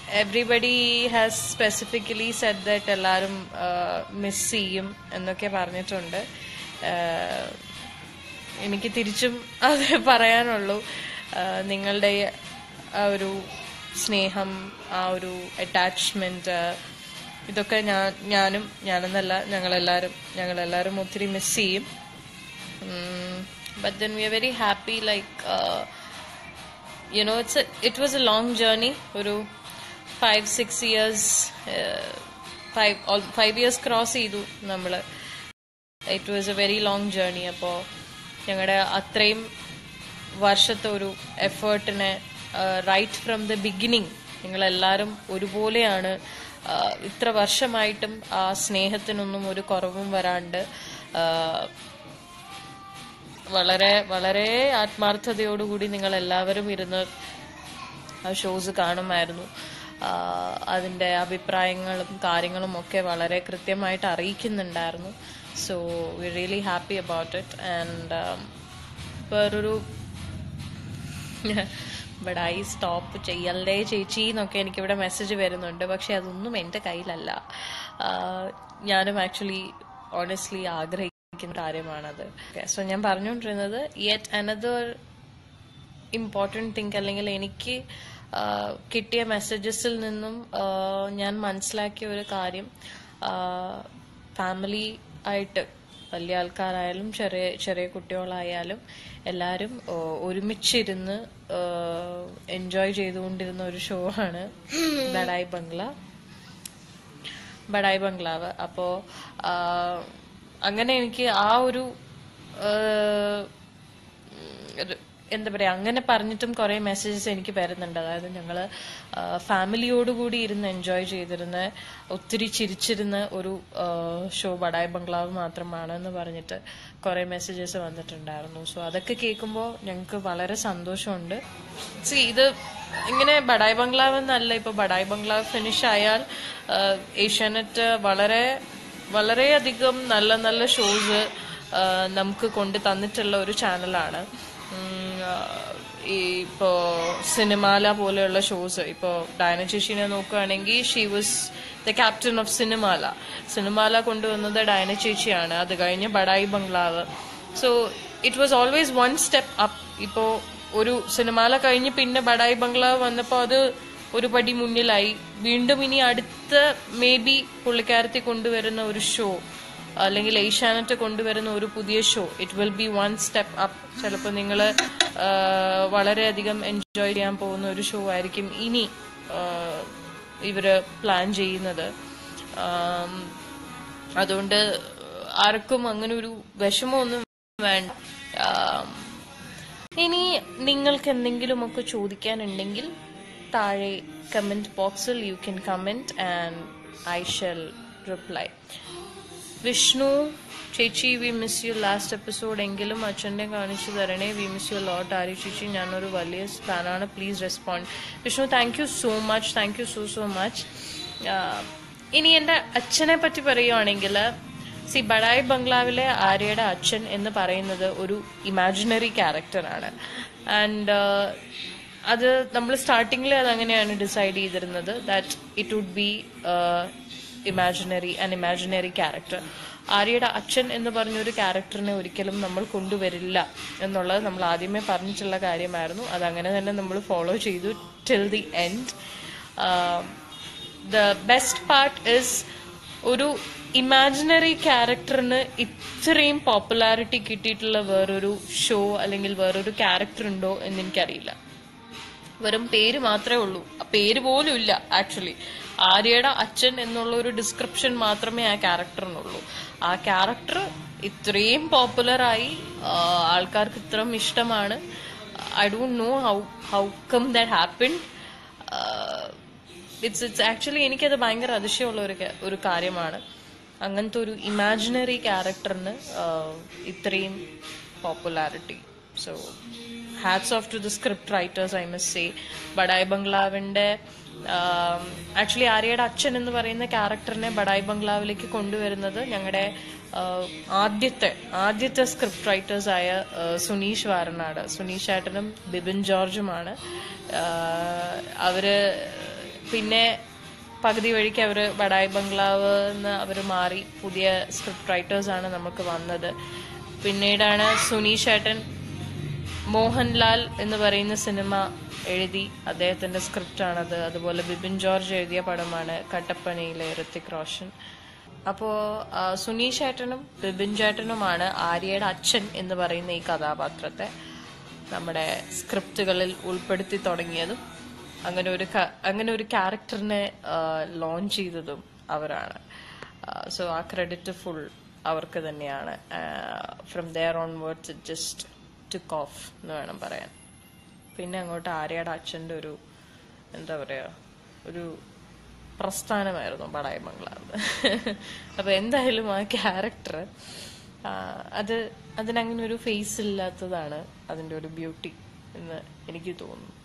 everybody has specifically said that എല്ലാവരും miss ചെയ്യും എന്നൊക്കെ പറഞ്ഞിട്ടുണ്ട് ആഹ് എനിക്ക് തിരിച്ചും അത് പറയാനുള്ളൂ ആഹ് നിങ്ങളുടെ ആ ഒരു സ്നേഹം ആ ഒരു അറ്റാച്ച്മെന്റ് ഇതൊക്കെ ഞാൻ ഞാനും ഞാനെന്നല്ല ഞങ്ങളെല്ലാവരും ഞങ്ങളെല്ലാവരും ഒത്തിരി മിസ് ചെയ്യും but then we are very happy like you know it's a, it was a long journey ഒരു five six years five five years cross ചെയ്തു നമ്മൾ it was a very long journey അപ്പോൾ ഞങ്ങളുടെ അത്രയും വർഷത്തെ ഒരു എഫേർട്ടിനെ റൈറ്റ് ഫ്രം ദ ബിഗിനിങ് നിങ്ങളെല്ലാവരും ഒരുപോലെയാണ് ആ, ഇത്ര വർഷമായിട്ടും ആ സ്നേഹത്തിനൊന്നും ഒരു കുറവും വരാണ്ട് ആ, വളരെ വളരെ ആത്മാർത്ഥതയോടുകൂടി നിങ്ങൾ എല്ലാവരും ഇരുന്ന് ആ ഷോസ് കാണുമായിരുന്നു ആ, അതിന്റെ അഭിപ്രായങ്ങളും കാര്യങ്ങളും ഒക്കെ വളരെ കൃത്യമായിട്ട് അറിയിക്കുന്നുണ്ടായിരുന്നു so we really happy about it and വേറൊരു ബടായി സ്റ്റോപ്പ് ചെയ്യല്ലേ ചേച്ചി എന്നൊക്കെ എനിക്കിവിടെ മെസ്സേജ് വരുന്നുണ്ട് പക്ഷെ അതൊന്നും എൻ്റെ കയ്യിലല്ല ആ, ഞാനും ആക്ച്വലി ഓണസ്റ്റ്ലി ആഗ്രഹിക്കുന്ന കാര്യമാണത് സോ ഞാൻ പറഞ്ഞുകൊണ്ടിരുന്നത് യെറ്റ് അനദർ ഇമ്പോർട്ടൻറ്റ് തിങ്ക് അല്ലെങ്കിൽ എനിക്ക് ആ, കിട്ടിയ മെസ്സേജസിൽ നിന്നും ആ, ഞാൻ മനസ്സിലാക്കിയ ഒരു കാര്യം ഫാമിലി ആയിട്ട് വലിയ ആൾക്കാരായാലും ചെറിയ ചെറിയ കുട്ടികളായാലും എല്ലാവരും ആ, ഒരുമിച്ചിരുന്ന് എൻജോയ് ചെയ്തുകൊണ്ടിരുന്ന ഒരു ഷോ ആണ് ബഡായി ബംഗ്ല ബഡായി ബംഗ്ലാവ് അപ്പോ ആ, അങ്ങനെ എനിക്ക് ആ ഒരു ആ, ഒരു എന്താ പറയാ അങ്ങനെ പറഞ്ഞിട്ടും കുറെ മെസ്സേജസ് എനിക്ക് വരുന്നുണ്ട് അതായത് ഞങ്ങള് ഫാമിലിയോടുകൂടി ഇരുന്ന് എൻജോയ് ചെയ്തിരുന്ന ഒത്തിരി ചിരിച്ചിരുന്ന ഒരു ഷോ ബഡായി ബംഗ്ലാവ് മാത്രമാണ് എന്ന് പറഞ്ഞിട്ട് കുറെ മെസ്സേജസ് വന്നിട്ടുണ്ടായിരുന്നു സോ അതൊക്കെ കേൾക്കുമ്പോൾ ഞങ്ങൾക്ക് വളരെ സന്തോഷമുണ്ട് സി ഇത് ഇങ്ങനെ ബഡായി ബംഗ്ലാവ് എന്നല്ല ഇപ്പൊ ബഡായി ബംഗ്ലാവ് ഫിനിഷ് ആയാൽ ആ, ഏഷ്യാനെറ്റ് വളരെ വളരെയധികം നല്ല നല്ല ഷോസ് നമുക്ക് കൊണ്ട് തന്നിട്ടുള്ള ഒരു ചാനലാണ് ഉം, ആ, ഈ ഇപ്പോ സിനിമാല പോലെയുള്ള ഷോസ് ഇപ്പോ ഡയന ചേച്ചിനെ നോക്കുകയാണെങ്കിൽ she was the captain of Cinemala Cinemala കൊണ്ടുവന്നത് ഡയന ചേച്ചിയാണ് അത് കഴിഞ്ഞ് Badai Bungalow so it was always one step up ഇപ്പോ ഒരു സിനിമാല കഴിഞ്ഞ് പിന്നെ ബഡായി ബംഗ്ലാവ് വന്നപ്പോൾ അത് ഒരു പടി മുന്നിലായി വീണ്ടും ഇനി അടുത്ത മേ ബി പുള്ളിക്കാരത്തി കൊണ്ടുവരുന്ന ഒരു ഷോ അല്ലെങ്കിൽ ഏഷ്യാനെറ്റ് കൊണ്ടുവരുന്ന ഒരു പുതിയ show it will be one step up ചിലപ്പോൾ നിങ്ങൾ വളരെയധികം എൻജോയ് ചെയ്യാൻ പോകുന്ന ഒരു ഷോ ആയിരിക്കും ഇനി ആ, ഇവര് പ്ലാൻ ചെയ്യുന്നത് ആം, അതുകൊണ്ട് ആർക്കും അങ്ങനെ ഒരു വിഷമമൊന്നും വേണ്ട ആം, ഇനി നിങ്ങൾക്ക് എന്തെങ്കിലുമൊക്കെ ചോദിക്കാനുണ്ടെങ്കിൽ താഴെ കമന്റ് ബോക്സിൽ you can comment and I shall reply Vishnu ചേച്ചി we miss you last episode എങ്കിലും അച്ഛനെ കാണിച്ചു തരണേ we miss you lot Aari ചേച്ചി ഞാനൊരു വലിയ ഫാനാണ് please respond Vishnu thank you so much thank you so so much ഇനി എൻ്റെ അച്ഛനെ പറ്റി പറയുവാണെങ്കിൽ സി ബഡായി ബംഗ്ലാവിലെ ആര്യയുടെ അച്ഛൻ എന്ന് പറയുന്നത് ഒരു ഇമാജിനറി ക്യാരക്ടറാണ് ആൻഡ് അത് നമ്മൾ സ്റ്റാർട്ടിങ്ങിൽ അത് അങ്ങനെയാണ് ഡിസൈഡ് ചെയ്തിരുന്നത് that it would be imaginary an imaginary character ആര്യയുടെ അച്ഛൻ എന്ന് പറഞ്ഞൊരു ക്യാരക്ടറിനെ ഒരിക്കലും നമ്മൾ കൊണ്ടുവരില്ല എന്നുള്ളത് നമ്മൾ ആദ്യമേ പറഞ്ഞിട്ടുള്ള കാര്യമായിരുന്നു അതങ്ങനെ തന്നെ നമ്മൾ ഫോളോ ചെയ്തു till the end the best part is ഒരു ഇമാജിനറി ക്യാരക്ടറിന് ഇത്രയും പോപ്പുലാരിറ്റി കിട്ടിയിട്ടുള്ള വേറൊരു ഷോ അല്ലെങ്കിൽ വേറൊരു ക്യാരക്ടർ ഉണ്ടോ എന്ന് എനിക്കറിയില്ല വെറും പേര് മാത്രമേ ഉള്ളൂ ആ പേര് പോലും ഇല്ല ആക്ച്വലി ആര്യയുടെ അച്ഛൻ എന്നുള്ള ഒരു ഡിസ്ക്രിപ്ഷൻ മാത്രമേ ആ ക്യാരക്ടറിനുള്ളൂ ആ ക്യാരക്ടർ ഇത്രയും പോപ്പുലറായി ആൾക്കാർക്ക് ഇത്രയും ഇഷ്ടമാണ് I don't know how how come that happen it's it's actually എനിക്കത് ഭയങ്കര അതിശയമുള്ള ഒരു ക- ഒരു കാര്യമാണ് അങ്ങനത്തെ ഒരു ഇമാജിനറി ക്യാരക്ടറിന് ഇത്രയും popularity so hats off to the script writers I must say Badai ബംഗ്ലാവിന്റെ ആക്ച്വലി ആര്യയുടെ അച്ഛൻ എന്ന് പറയുന്ന ക്യാരക്ടറിനെ ബഡായ് ബംഗ്ലാവിലേക്ക് കൊണ്ടുവരുന്നത് ഞങ്ങളുടെ ആദ്യത്തെ ആദ്യത്തെ സ്ക്രിപ്റ്റ് റൈറ്റേഴ്സ് ആയ ആ, സുനീഷ് വാരനാട് സുനീഷ് ഏട്ടനും ബിബിൻ ജോർജുമാണ് ആ, അവര് പിന്നെ പകുതി വഴിക്ക് അവർ ബഡായി ബംഗ്ലാവ് എന്ന് അവർ മാറി പുതിയ സ്ക്രിപ്റ്റ് റൈറ്റേഴ്സ് ആണ് നമുക്ക് വന്നത് പിന്നീടാണ് സുനീഷ് ഏട്ടൻ മോഹൻലാൽ എന്ന് പറയുന്ന സിനിമ എഴുതി അദ്ദേഹത്തിന്റെ സ്ക്രിപ്റ്റാണത് അതുപോലെ ബിബിൻ ജോർജ് എഴുതിയ പടമാണ് കട്ടപ്പനയിലെ ഋത്തിക് റോഷൻ അപ്പോ ആ, സുനീഷ് ഏട്ടനും ബിബിൻ ചേട്ടനുമാണ് ആര്യയുടെ അച്ഛൻ എന്ന് പറയുന്ന ഈ കഥാപാത്രത്തെ നമ്മുടെ സ്ക്രിപ്റ്റുകളിൽ ഉൾപ്പെടുത്തി തുടങ്ങിയതും അങ്ങനെ ഒരു ക- അങ്ങനെ ഒരു ക്യാരക്ടറിനെ ലോഞ്ച് ചെയ്തതും അവരാണ് സോ ആ ക്രെഡിറ്റ് ഫുൾ അവർക്ക് തന്നെയാണ് from there on words it just took off എന്ന് വേണം പറയാൻ പിന്നെ അങ്ങോട്ട് ആര്യയുടെ അച്ഛൻ്റെ ഒരു എന്താ പറയാ ഒരു പ്രസ്ഥാനമായിരുന്നു ബടായി ബംഗ്ലാവ് അപ്പൊ എന്തായാലും ആ ക്യാരക്ടർ അത് അതിനങ്ങനെ ഒരു ഫേസ് ഇല്ലാത്തതാണ് അതിന്റെ ഒരു ബ്യൂട്ടി എന്ന് എനിക്ക് തോന്നുന്നു